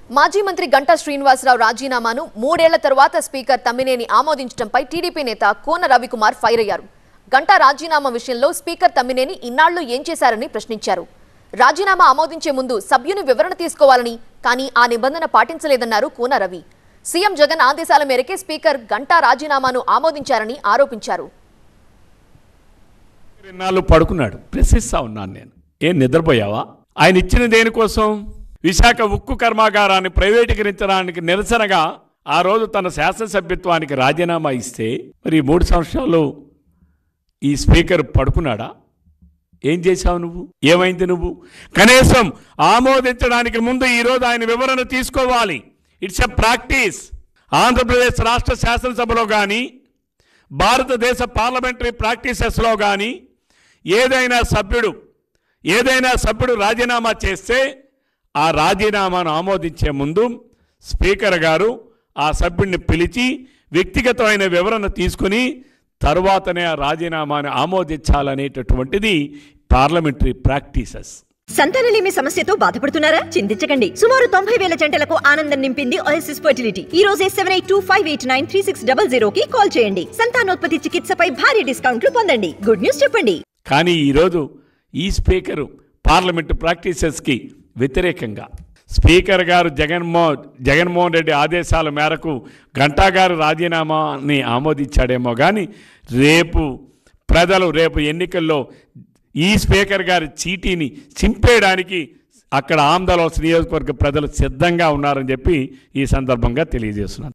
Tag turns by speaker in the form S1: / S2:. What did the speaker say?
S1: మాజీ మంత్రి గంటా శ్రీనివాసరావు రాజీనామాను మూడేళ్ల తరువాత స్పీకర్ తమ్మినేని ఆమోదించడంపై టీడీపీ నేత కోన రవికుమార్ ఫైర్ అయ్యారు గంటా రాజీనామా విషయంలో స్పీకర్ తమ్మినేని ఇన్నాళ్లు ఏం చేశారని ప్రశ్నించారు రాజీనామా ఆమోదించే ముందు సభ్యుని వివరణ తీసుకోవాలని కానీ ఆ నిబంధన పాటించలేదన్నారు కోన రవి సీఎం జగన్ ఆదేశాల మేరకే స్పీకర్ గంటా రాజీనామాను ఆమోదించారని ఆరోపించారు
S2: ఇన్నాళ్ళు పడుకున్నాడు ప్రశ్నిస్తా ఉన్నాను నేను ఏం నిద్రపోయావా ఆయన ఇచ్చిన దేనికోసం విశాఖ ఉక్కు కర్మాగారాన్ని ప్రైవేటీకరించడానికి నిరసనగా ఆ రోజు తన శాసనసభ్యత్వానికి రాజీనామా ఇస్తే మరి ఈ మూడు సంవత్సరాలు ఈ స్పీకర్ పడుకున్నాడా ఏం చేశావు నువ్వు ఏమైంది నువ్వు కనీసం ఆమోదించడానికి ముందు ఈరోజు ఆయన వివరణ తీసుకోవాలి ఇట్స్ ఎ ప్రాక్టీస్ ఆంధ్రప్రదేశ్ రాష్ట్ర శాసనసభలో కానీ భారతదేశ పార్లమెంటరీ ప్రాక్టీసెస్లో కానీ ఏదైనా సభ్యుడు ఏదైనా సభ్యుడు రాజీనామా చేస్తే ఆ రాజీనామాను ఆమోదించే ముందు స్పీకర్ గారు ఆ సభ్యుడిని పిలిచి వ్యక్తిగతమైన వివరణ తీసుకుని తరువాతనే ఆ రాజీనామాను ఆమోదించాలనేటటువంటిది పార్లమెంటరీ ప్రాక్టీసెస్
S3: సంతానలేమి సమస్యతో బాధపడుతున్నారా చింతించకండి సుమారు తొంభై వేల జంటలకు ఆనందం నింపింది ఓఎస్ఎస్ ఫర్టిలిటీ ఈ రోజే seven eight two five eight nine three six double zero కి కాల్ చేయండి సంతానోత్పత్తి చికిత్సపై భారీ డిస్కౌంట్లు పొందండి గుడ్ న్యూస్ చెప్పండి
S2: కానీ ఈరోజు ఈ స్పీకరు పార్లమెంటు ప్రాక్టీసెస్కి వ్యతిరేకంగా స్పీకర్ గారు జగన్మోహన్ జగన్మోహన్ రెడ్డి ఆదేశాల మేరకు గంటా గారు రాజీనామాని ఆమోదించాడేమో కానీ రేపు ప్రజలు రేపు ఎన్నికల్లో ఈ స్పీకర్ గారి చీటీని చింపేయడానికి అక్కడ ఆంధ్రలో నియోజకవర్గ ప్రజలు సిద్ధంగా ఉన్నారని చెప్పి ఈ సందర్భంగా తెలియజేస్తున్నాను